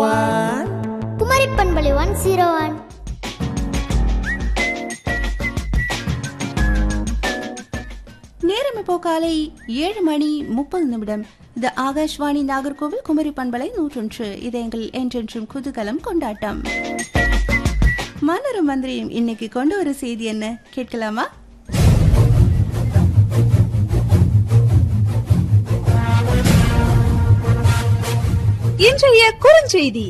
one Kumari பண்பலை one zero one நேரம் இப்போ காலை ஏழு மணி முப்பது நிமிடம் இது ஆகாஷ்வாணி நாகர்கோவில் குமரி பண்பலை நூற்றொன்று இது எங்கள் என்றென்றும் குதூகலம் கொண்டாட்டம் மன்னரும் மந்திரியும் இன்னைக்கு கொண்டு வர செய்தி என்ன கேட்கலாமா இன்றைய குறுஞ்செய்தி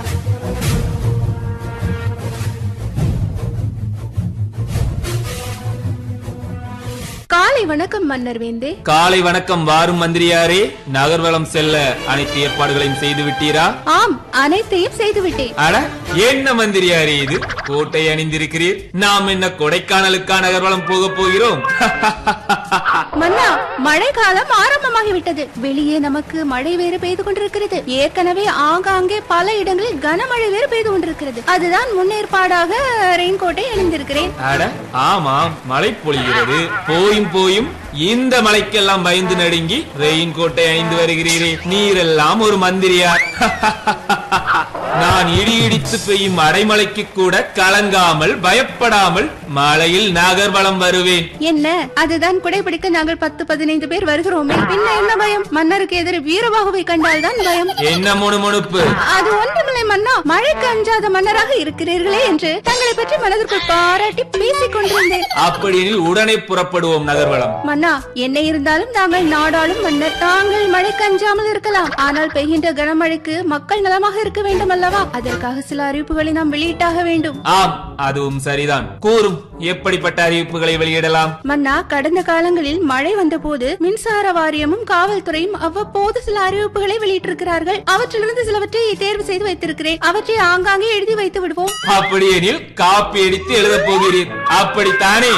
காலை வணக்கம் மன்னர் வேந்தே காலை வணக்கம் வாரும் மந்திரியாரே நகர்வலம் செல்ல அனைத்து ஏற்பாடுகளையும் செய்து விட்டீரா ஆம் அனைத்தையும் செய்துவிட்டேன் அட என்ன மந்திரியாரே இது கோட்டை அணிந்திருக்கிறீர் நாம் என்ன கொடைக்கானலுக்கா நகர்வலம் போக போகிறோம் மன்னா மழை காலம் ஆரம்பமாகிவிட்டது வெளியே நமக்கு மழை வேறு பெய்து கொண்டிருக்கிறது ஏற்கனவே ஆங்காங்கே பல இடங்களில் கனமழை வேறு பெய்து கொண்டிருக்கிறது அதுதான் முன்னேற்பாடாக ரெயின்கோட்டை அணிந்திருக்கிறேன் அட ஆமாம் மழை பொழிகிறது போயும் போயும் இந்த மலைக்கெல்லாம் பயந்து நடுங்கி ரெயின் கோட்டை அணிந்து வருகிறீரே நீரெல்லாம் ஒரு மந்திரியார் நான் இடி இடித்து பெய்யும் அடைமழைக்கு கூட கலங்காமல் பயப்படாமல் மலையில் நகர்வலம் வருவேன் என்ன அதுதான் குடைபிடிக்க நாங்கள் பத்து பதினைந்து பேர் வருகிறோமே பின்ன என்ன பயம் மன்னருக்கு எதிர வீரபாகுவை கண்டால்தான் பயம் என்ன முணுமுணுப்பு அது ஒன்றுமில்லை மன்னா மழைக்கு அஞ்சாத மன்னராக இருக்கிறீர்களே என்று தங்களை பற்றி மனதிற்குள் பாராட்டி பேசிக் கொண்டிருந்தேன் அப்படியெனில் உடனே புறப்படுவோம் நகர்வலம் மன்னா என்ன இருந்தாலும் தாங்கள் நாடாளும் மன்னர் தாங்கள் மழைக்கு அஞ்சாமல் இருக்கலாம் ஆனால் பெய்கின்ற கனமழைக்கு மக்கள் நலமாக இருக்க வேண்டும் அல்லவா அதற்காக சில அறிவிப்புகளை நாம் வெளியிட்டாக வேண்டும் ஆம் அதுவும் சரிதான் கூறும் எப்படிப்பட்ட அறிவிப்புகளை வெளியிடலாம் மன்னா கடந்த காலங்களில் மழை வந்தபோது மின்சார வாரியமும் காவல்துறையும் அவ்வப்போது சில அறிவிப்புகளை வெளியிட்டிருக்கிறார்கள் அவற்றிலிருந்து சிலவற்றை தேர்வு செய்து வைத்திருக்கிறேன் அவற்றை ஆங்காங்கே எழுதி வைத்து விடுவோம் அப்படியெனில் காப்பி அடித்து எழுதப் போகிறீர் அப்படித்தானே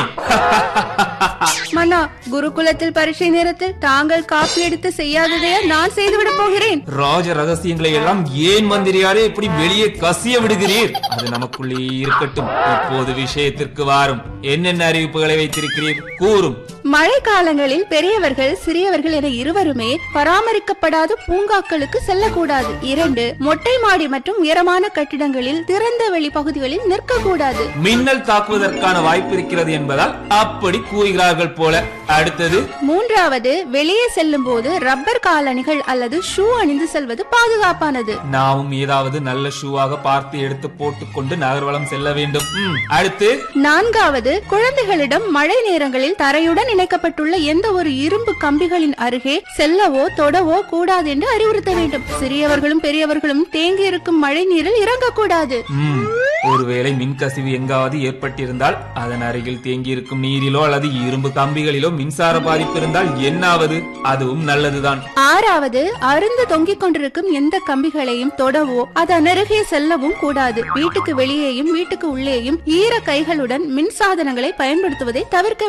மன்னா குருகுலத்தில் பரீட்சை நேரத்தில் தாங்கள் காப்பி எடுத்து செய்யாததையா நான் செய்துவிட போகிறேன் ராஜ ரகசியங்களை எல்லாம் ஏன் மந்திரியாரே இப்படி வெளியே கசிய விடுகிறீர் அது நமக்குள்ளே இருக்கட்டும் இப்போது விஷயத்திற்கு வாரும் என்னென்ன அறிவிப்புகளை வைத்திருக்கிறீர் கூறும் மழை காலங்களில் பெரியவர்கள் சிறியவர்கள் என இருவருமே பராமரிக்கப்படாத பூங்காக்களுக்கு செல்லக்கூடாது இரண்டு மொட்டை மாடி மற்றும் உயரமான கட்டிடங்களில் திறந்த வெளி பகுதிகளில் நிற்கக்கூடாது மின்னல் தாக்குவதற்கான வாய்ப்பு இருக்கிறது என்பதால் அப்படி கூறுகிறார்கள் போல அடுத்தது மூன்றாவது வெளியே செல்லும் போது ரப்பர் காலணிகள் அல்லது ஷூ அணிந்து செல்வது பாதுகாப்பானது நாமும் ஏதாவது நல்ல ஷூவாக பார்த்து எடுத்து போட்டுக்கொண்டு நகர்வலம் செல்ல வேண்டும் ம், அடுத்து நான்காவது குழந்தைகளிடம் மழை நேரங்களில் தரையுடன் இணைக்கப்பட்டுள்ள எந்த ஒரு இரும்பு கம்பிகளின் அருகே செல்லவோ தொடவோ கூடாது என்று அறிவுறுத்த வேண்டும் சிறியவர்களும் பெரியவர்களும் தேங்கி இருக்கும் மழை நீரில் இறங்கக்கூடாது ம், ஒருவேளை மின்கசிவு எங்காவது ஏற்பட்டிருந்தால் அதன் அருகில் தேங்கியிருக்கும் நீரிலோ அல்லது இரும்பு கம்பிகளிலோ மின்சார பாதிப்பு இருந்தால் என்னாவது அதுவும் நல்லதுதான் ஆறாவது அருந்து தொங்கிக் கொண்டிருக்கும் எந்த கம்பிகளையும் தொடவோ அதன் அருகே செல்லவும் கூடாது வீட்டுக்கு வெளியேயும் வீட்டுக்கு உள்ளேயும் ஈர கைகளுடன் மின் சாதனங்களை பயன்படுத்துவதை தவிர்க்க